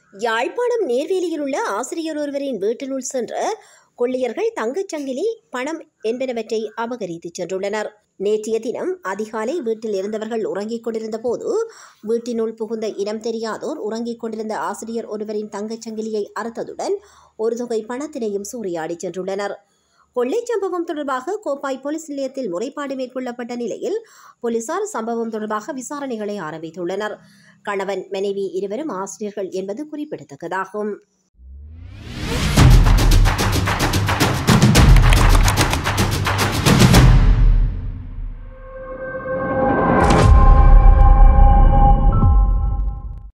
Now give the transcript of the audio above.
யாழ்ப்பாணம் நேர்வேலியில் உள்ள ஆசிரியர் ஒருவரின் வீட்டினுள் சென்ற கொள்ளையர்கள் தங்கச்சங்கிலி பணம் என்பனவற்றை அபகரித்துச் சென்றுள்ளனர் நேற்றைய தினம் அதிகாலை வீட்டில் இருந்தவர்கள் உறங்கிக் கொண்டிருந்த போது வீட்டினுள் புகுந்த இனம் தெரியாதோர் உறங்கிக் கொண்டிருந்த ஆசிரியர் ஒருவரின் தங்கச்சங்கிலியை அறுத்ததுடன் ஒரு தொகை பணத்தினையும் சூறையாடிச் சென்றுள்ளனர் கொள்ளைச் சம்பவம் தொடர்பாக கோப்பாய் போலீஸ் நிலையத்தில் முறைப்பாடு மேற்கொள்ளப்பட்ட நிலையில் போலீசார் சம்பவம் தொடர்பாக விசாரணைகளை ஆரம்பித்துள்ளனர் கணவன் மனைவி இருவரும் ஆசிரியர்கள் என்பது குறிப்பிடத்தக்கதாகும்